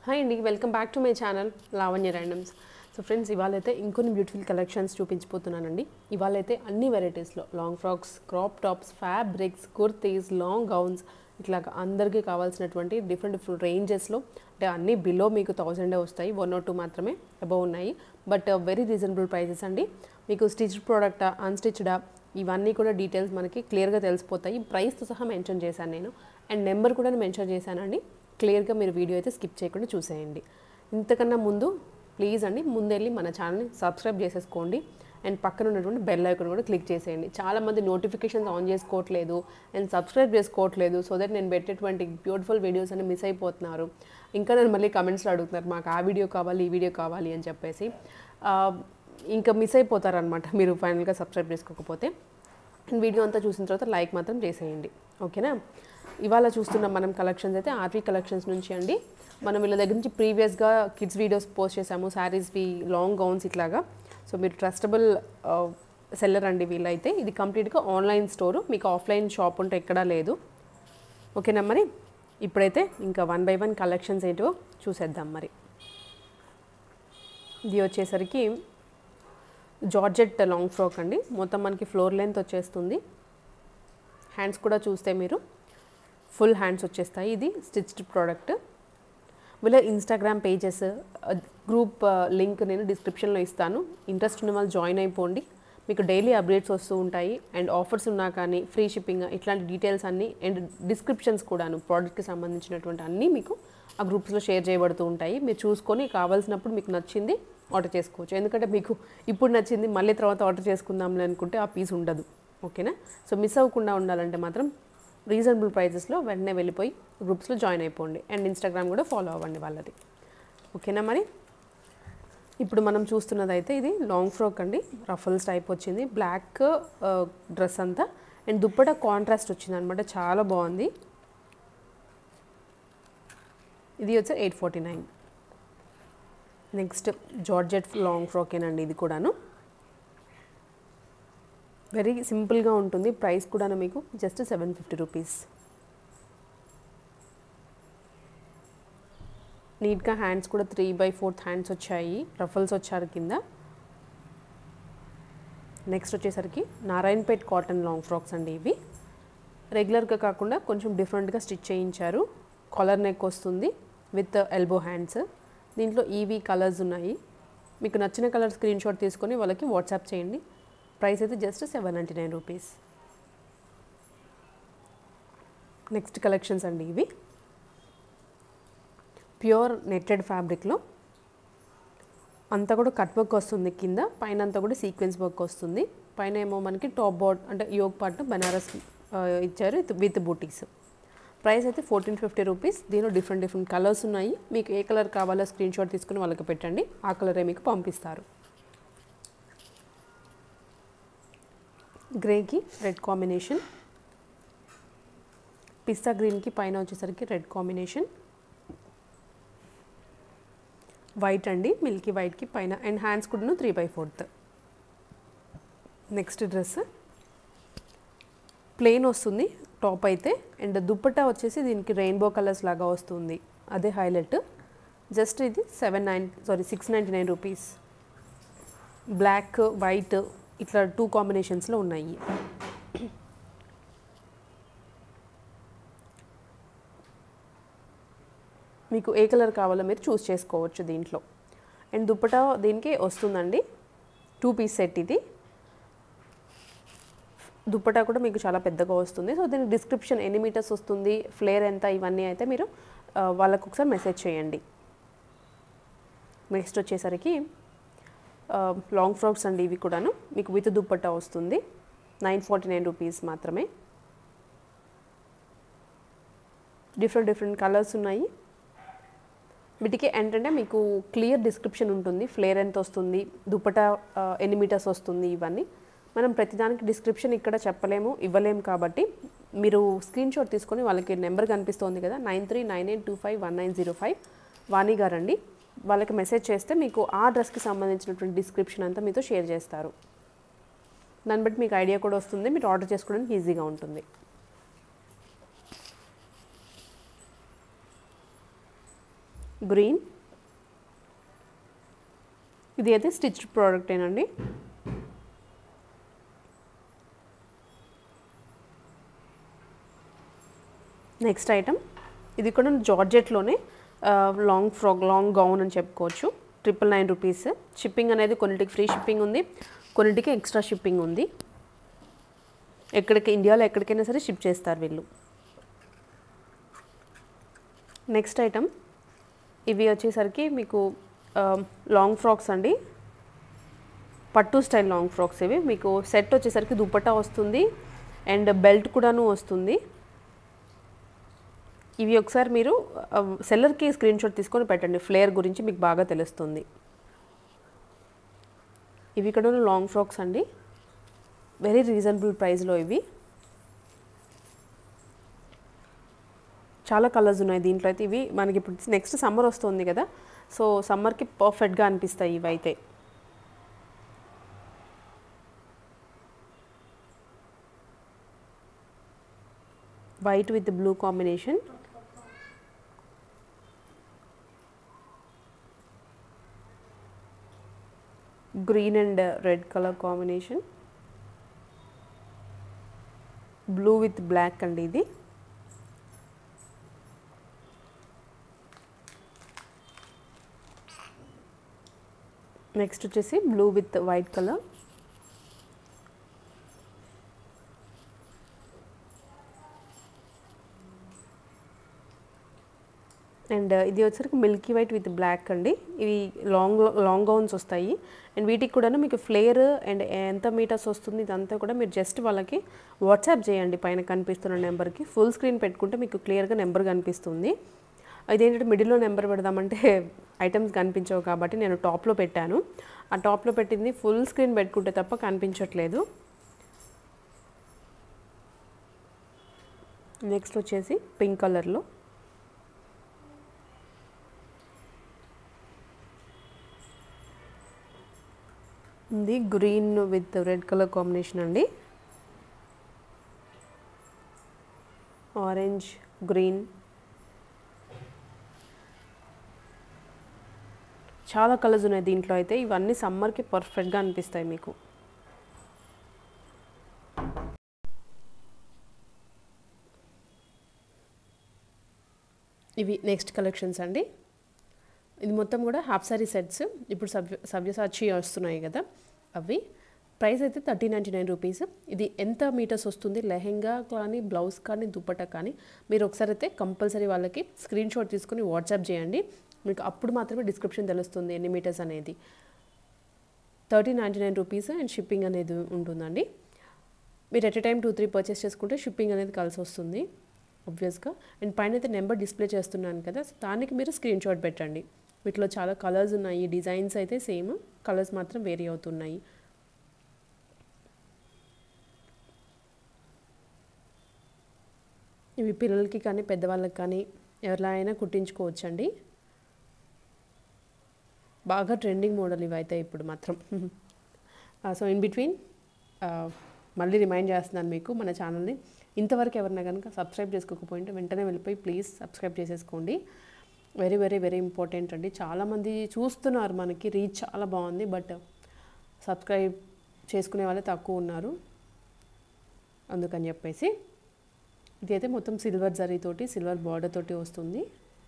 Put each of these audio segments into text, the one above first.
hi అండి welcome back to my channel Lavanya randoms so friends ఇవాళైతే ఇంకొన్ని బ్యూటిఫుల్ కలెక్షన్స్ చూపించిపోతున్నానండి ఇవాళైతే అన్ని వెరైటీస్లో long frocks crop tops fabrics kurtis long gowns ఇట్లా అందరికీ కావాల్సినటువంటి డిఫరెంట్ డిఫరెంట్ రేంజెస్లో అంటే అన్నీ బిలో మీకు థౌజండే వస్తాయి వన్ ఆర్ టూ మాత్రమే అబౌవ్ ఉన్నాయి బట్ వెరీ రీజనబుల్ ప్రైజెస్ అండి మీకు స్టిచ్డ్ ప్రోడక్టా అన్స్టిచ్డా ఇవన్నీ కూడా డీటెయిల్స్ మనకి క్లియర్గా తెలిసిపోతాయి ప్రైస్తో సహా మెన్షన్ చేశాను నేను అండ్ నెంబర్ కూడా మెన్షన్ చేశానండి క్లియర్గా మీరు వీడియో అయితే స్కిప్ చేయకుండా చూసేయండి ఇంతకన్నా ముందు ప్లీజ్ అండి ముందెళ్ళి మన ఛానల్ని సబ్స్క్రైబ్ చేసేసుకోండి అండ్ పక్కన ఉన్నటువంటి బెల్ ఐకాన్ కూడా క్లిక్ చేసేయండి చాలామంది నోటిఫికేషన్స్ ఆన్ చేసుకోవట్లేదు అండ్ సబ్స్క్రైబ్ చేసుకోవట్లేదు సో దట్ నేను పెట్టేటువంటి బ్యూటిఫుల్ వీడియోస్ అన్ని మిస్ అయిపోతున్నారు ఇంకా నేను మళ్ళీ కమెంట్స్లో అడుగుతున్నారు మాకు ఆ వీడియో కావాలి ఈ వీడియో కావాలి అని చెప్పేసి ఆ, ఇంకా మిస్ అయిపోతారనమాట మీరు ఫైనల్గా సబ్స్క్రైబ్ చేసుకోకపోతే అండ్ వీడియో అంతా చూసిన తర్వాత లైక్ మాత్రం చేసేయండి ఓకేనా ఇవాళ చూస్తున్న మనం కలెక్షన్స్ అయితే ఆర్వీ కలెక్షన్స్ నుంచి అండి మనం వీళ్ళ దగ్గర నుంచి ప్రీవియస్గా కిడ్స్ వీడియోస్ పోస్ట్ చేసాము శారీస్వి లాంగ్ గౌన్స్ ఇట్లాగా సో మీరు ట్రస్టబుల్ సెల్లర్ అండి వీళ్ళైతే ఇది కంప్లీట్గా ఆన్లైన్ స్టోరు మీకు ఆఫ్లైన్ షాప్ ఉంటే ఎక్కడా లేదు ఓకేనా మరి ఇప్పుడైతే ఇంకా వన్ బై వన్ కలెక్షన్స్ ఏంటో చూసేద్దాం మరి ఇది వచ్చేసరికి జార్జెట్ లాంగ్ ఫ్రాక్ అండి మొత్తం మనకి ఫ్లోర్ లెంత్ వచ్చేస్తుంది హ్యాండ్స్ కూడా చూస్తే మీరు ఫుల్ హ్యాండ్స్ వచ్చేస్తాయి ఇది స్టిచ్డ్ ప్రోడక్ట్ వీళ్ళ ఇన్స్టాగ్రామ్ పేజెస్ గ్రూప్ లింక్ నేను డిస్క్రిప్షన్లో ఇస్తాను ఇంట్రెస్ట్ ఉన్న వాళ్ళు జాయిన్ అయిపోండి మీకు డైలీ అప్డేట్స్ వస్తూ ఉంటాయి అండ్ ఆఫర్స్ ఉన్నా కానీ ఫ్రీ షిప్పింగ్ ఇట్లాంటి డీటెయిల్స్ అన్నీ అండ్ డిస్క్రిప్షన్స్ కూడాను ప్రోడక్ట్కి సంబంధించినటువంటి అన్నీ మీకు ఆ గ్రూప్స్లో షేర్ చేయబడుతూ ఉంటాయి మీరు చూసుకొని కావాల్సినప్పుడు మీకు నచ్చింది ఆర్డర్ చేసుకోవచ్చు ఎందుకంటే మీకు ఇప్పుడు నచ్చింది మళ్ళీ తర్వాత ఆర్డర్ చేసుకుందాంలే అనుకుంటే ఆ పీస్ ఉండదు ఓకేనా సో మిస్ అవ్వకుండా ఉండాలంటే మాత్రం రీజనబుల్ ప్రైజెస్లో వెంటనే వెళ్ళిపోయి గ్రూప్స్లో జాయిన్ అయిపోండి అండ్ ఇన్స్టాగ్రామ్ కూడా ఫాలో అవ్వండి వాళ్ళది ఓకేనా మరి ఇప్పుడు మనం చూస్తున్నది అయితే ఇది లాంగ్ ఫ్రాక్ అండి రఫల్స్ టైప్ వచ్చింది బ్లాక్ డ్రెస్ అంతా అండ్ దుప్పట కాంట్రాస్ట్ వచ్చింది అనమాట చాలా బాగుంది ఇది వచ్చి eight forty nine next georgette long ఫ్రాకేనండి ఇది కూడాను వెరీ సింపుల్గా ఉంటుంది ప్రైస్ కూడా మీకు జస్ట్ సెవెన్ ఫిఫ్టీ రూపీస్ నీట్గా హ్యాండ్స్ కూడా త్రీ బై ఫోర్త్ హ్యాండ్స్ వచ్చాయి రఫల్స్ వచ్చారు కింద నెక్స్ట్ వచ్చేసరికి నారాయణపేట్ కాటన్ లాంగ్ ఫ్రాక్స్ అండి ఇవి రెగ్యులర్గా కాకుండా కొంచెం డిఫరెంట్గా స్టిచ్ చేయించారు కాలర్ నెక్ వస్తుంది విత్ ఎల్బో హ్యాండ్స్ దీంట్లో ఈవీ కలర్స్ ఉన్నాయి మీకు నచ్చిన కలర్ స్క్రీన్ షాట్ తీసుకొని వాళ్ళకి వాట్సాప్ చేయండి ప్రైస్ అయితే just seven ninety nine rupees next collections అండి ఇవి ప్యూర్ నెట్టెడ్ ఫ్యాబ్రిక్లో అంతా కూడా కట్ వర్క్ వస్తుంది కింద పైన అంతా కూడా సీక్వెన్స్ వర్క్ వస్తుంది పైన ఏమో మనకి టాప్ బాట్ అంటే యోగ్ పార్ట్ బనారస్ ఆ, ఇచ్చారు విత్ బూటీస్ ప్రైస్ అయితే ఫోర్టీన్ ఫిఫ్టీ రూపీస్ దీనిలో డిఫరెంట్ డిఫరెంట్ కలర్స్ ఉన్నాయి మీకు ఏ కలర్ కావాలో స్క్రీన్ షాట్ తీసుకుని వాళ్ళకి పెట్టండి ఆ కలరే మీకు పంపిస్తారు గ్రేకి రెడ్ కాంబినేషన్ పిస్తా గ్రీన్కి పైన వచ్చేసరికి రెడ్ కాంబినేషన్ వైట్ అండి మిల్కీ వైట్కి పైన అండ్ హ్యాండ్స్ కూడా three by fourth next dress plain వస్తుంది టాప్ అయితే అండ్ దుప్పట్టా వచ్చేసి దీనికి రెయిన్బో కలర్స్ లాగా వస్తుంది అదే హైలైట్ జస్ట్ ఇది seven nine sorry six ninety nine rupees black white ఇట్లా టూ కాంబినేషన్స్లో ఉన్నాయి మీకు ఏ కలర్ కావాలో మీరు చూస్ చేసుకోవచ్చు దీంట్లో అండ్ దుప్పటా దీనికి వస్తుందండి టూ పీస్ సెట్ ఇది దుప్పటా కూడా మీకు చాలా పెద్దగా వస్తుంది సో దీనికి డిస్క్రిప్షన్ ఎన్ని మీటర్స్ వస్తుంది ఫ్లేర్ ఎంత ఇవన్నీ అయితే మీరు ఆ, వాళ్ళకు ఒకసారి మెసేజ్ చేయండి నెక్స్ట్ వచ్చేసరికి ఆ, లాంగ్ ఫ్రాక్స్ అండి ఇవి కూడాను మీకు విత్ దుప్పట్టా వస్తుంది నైన్ ఫార్టీ నైన్ రూపీస్ మాత్రమే డిఫరెంట్ డిఫరెంట్ కలర్స్ ఉన్నాయి వీటికి ఏంటంటే మీకు క్లియర్ డిస్క్రిప్షన్ ఉంటుంది ఫ్లేర్ ఎంత వస్తుంది దుప్పట ఆ, ఎన్ని మీటర్స్ వస్తుంది ఇవన్నీ మనం ప్రతిదానికి డిస్క్రిప్షన్ ఇక్కడ చెప్పలేము ఇవ్వలేము కాబట్టి మీరు స్క్రీన్ షాట్ తీసుకొని వాళ్ళకి నెంబర్ కనిపిస్తోంది కదా nine three nine eight two five one nine zero five Vani గారండి వాళ్ళకి మెసేజ్ చేస్తే మీకు ఆ డ్రెస్కి సంబంధించినటువంటి డిస్క్రిప్షన్ అంతా మీతో షేర్ చేస్తారు దాన్ని బట్టి మీకు ఐడియా కూడా వస్తుంది మీరు ఆర్డర్ చేసుకోవడానికి ఈజీగా ఉంటుంది గ్రీన్ ఇది అయితే స్టిచ్డ్ ప్రోడక్టేనండి నెక్స్ట్ ఐటమ్ ఇది కూడా జార్జెట్లోనే లాంగ్ ఫ్రాక్ లాంగ్ గౌన్ అని చెప్పుకోవచ్చు ట్రిపుల్ నైన్ రూపీస్ షిప్పింగ్ అనేది కొన్నిటికి ఫ్రీ షిప్పింగ్ ఉంది కొన్నిటికి ఎక్స్ట్రా షిప్పింగ్ ఉంది ఎక్కడికి ఇండియాలో ఎక్కడికైనా సరే షిప్ చేస్తారు వీళ్ళు నెక్స్ట్ ఐటమ్ ఇవి వచ్చేసరికి మీకు లాంగ్ ఫ్రాక్స్ అండి పట్టు స్టైల్ లాంగ్ ఫ్రాక్స్ ఇవి మీకు సెట్ వచ్చేసరికి దుప్పట్టా వస్తుంది అండ్ బెల్ట్ కూడాను వస్తుంది ఇవి ఒకసారి మీరు సెల్లర్కి స్క్రీన్ షాట్ తీసుకొని పెట్టండి ఫ్లేయర్ గురించి మీకు బాగా తెలుస్తుంది ఇవి ఇక్కడ లాంగ్ ఫ్రాక్స్ అండి వెరీ రీజనబుల్ ప్రైస్లో ఇవి చాలా కలర్స్ ఉన్నాయి దీంట్లో అయితే ఇవి మనకి ఇప్పుడు నెక్స్ట్ సమ్మర్ వస్తుంది కదా సో సమ్మర్కి పర్ఫెక్ట్గా అనిపిస్తాయి ఇవి అయితే white with blue combination green and red colour combination blue with black అండి ఇది నెక్స్ట్ వచ్చేసి blue with white colour and ఇది వచ్చరికి మిల్కీ వైట్ విత్ బ్లాక్ అండి ఇవి లాంగ్ లాంగ్ గౌన్స్ వస్తాయి అండ్ వీటికి కూడా మీకు ఫ్లేర్ అండ్ ఎంత మీటర్స్ వస్తుంది ఇదంతా కూడా మీరు జస్ట్ వాళ్ళకి వాట్సాప్ చేయండి పైన కనిపిస్తున్న నెంబర్కి ఫుల్ స్క్రీన్ పెట్టుకుంటే మీకు క్లియర్గా నెంబర్ కనిపిస్తుంది ఇదేంటంటే మిడిల్లో నెంబర్ పెడదామంటే ఐటమ్స్ కనిపించవు కాబట్టి నేను టాప్లో పెట్టాను ఆ టాప్లో పెట్టింది ఫుల్ స్క్రీన్ పెట్టుకుంటే తప్ప కనిపించట్లేదు నెక్స్ట్ వచ్చేసి పింక్ కలర్లో ఇది green with red colour combination అండి ఆరెంజ్ గ్రీన్ చాలా కలర్స్ ఉన్నాయి దీంట్లో అయితే ఇవన్నీ సమ్మర్కి పర్ఫెక్ట్గా అనిపిస్తాయి మీకు ఇవి నెక్స్ట్ కలెక్షన్స్ అండి ఇది మొత్తం కూడా హాఫ్ సారీ సెట్స్ ఇప్పుడు సవ్య సవ్యసాచి వస్తున్నాయి కదా అవి ప్రైస్ అయితే థర్టీ నైంటీ నైన్ రూపీస్ ఇది ఎంత మీటర్స్ వస్తుంది లెహెంగా కానీ బ్లౌజ్ కానీ దుప్పటా కానీ మీరు ఒకసారి అయితే కంపల్సరీ వాళ్ళకి స్క్రీన్ షాట్ తీసుకుని వాట్సాప్ చేయండి మీకు అప్పుడు మాత్రమే డిస్క్రిప్షన్ తెలుస్తుంది ఎన్ని మీటర్స్ అనేది thirty ninety nine rupees and shipping అనేది ఉంటుందండి మీరు at a time two three purchase చేసుకుంటే షిప్పింగ్ అనేది కలిసి వస్తుంది ఆబ్వియస్గా అండ్ పైన అయితే నెంబర్ డిస్ప్లే చేస్తున్నాను కదా సో దానికి మీరు స్క్రీన్ షాట్ పెట్టండి వీటిలో చాలా కలర్స్ ఉన్నాయి డిజైన్స్ అయితే సేమ్ కలర్స్ మాత్రం వేరీ అవుతున్నాయి ఇవి పిల్లలకి కానీ పెద్దవాళ్ళకి కానీ ఎవరిలా అయినా కుట్టించుకోవచ్చండి బాగా ట్రెండింగ్ మోడల్ ఇవి అయితే ఇప్పుడు మాత్రం సో ఇన్ బిట్వీన్ మళ్ళీ రిమైండ్ చేస్తున్నాను మీకు మన ఛానల్ని ఇంతవరకు ఎవరైనా కనుక సబ్స్క్రైబ్ చేసుకోకపోయింటే వెంటనే వెళ్ళిపోయి ప్లీజ్ సబ్స్క్రైబ్ చేసేసుకోండి వెరీ వెరీ వెరీ ఇంపార్టెంట్ అండి చాలామంది చూస్తున్నారు మనకి రీచ్ చాలా బాగుంది బట్ సబ్స్క్రైబ్ చేసుకునే వాళ్ళే తక్కువ ఉన్నారు అందుకని చెప్పేసి ఇది అయితే మొత్తం సిల్వర్ జరీతోటి సిల్వర్ బార్డర్ తోటి వస్తుంది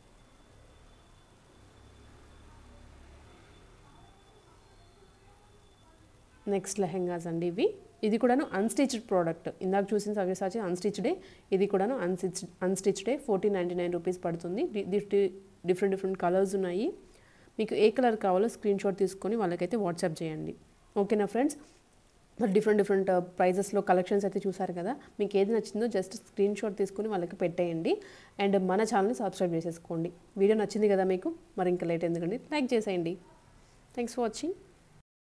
నెక్స్ట్ లెహెంగాస్ అండి ఇవి ఇది కూడాను అన్స్టిచ్డ్ ప్రోడక్ట్ ఇందాక చూసిన సవ్యసాచి అన్స్టిచ్డే ఇది కూడాను అన్స్టిచ్ అన్స్టిచ్డే ఫోర్టీన్ నైంటీ నైన్ రూపీస్ పడుతుంది డిఫరెంట్ డిఫరెంట్ కలర్స్ ఉన్నాయి మీకు ఏ కలర్ కావాలో స్క్రీన్ షాట్ తీసుకొని వాళ్ళకైతే వాట్సాప్ చేయండి ఓకేనా ఫ్రెండ్స్ మరి డిఫరెంట్ డిఫరెంట్ ప్రైజెస్లో కలెక్షన్స్ అయితే చూసారు కదా మీకు ఏది నచ్చిందో జస్ట్ స్క్రీన్ షాట్ తీసుకుని వాళ్ళకి పెట్టేయండి అండ్ మన ఛానల్ని సబ్స్క్రైబ్ చేసేసుకోండి వీడియో నచ్చింది కదా మీకు మరి ఇంకా లేట్ ఎందుకండి లైక్ చేసేయండి థ్యాంక్స్ ఫర్ వాచింగ్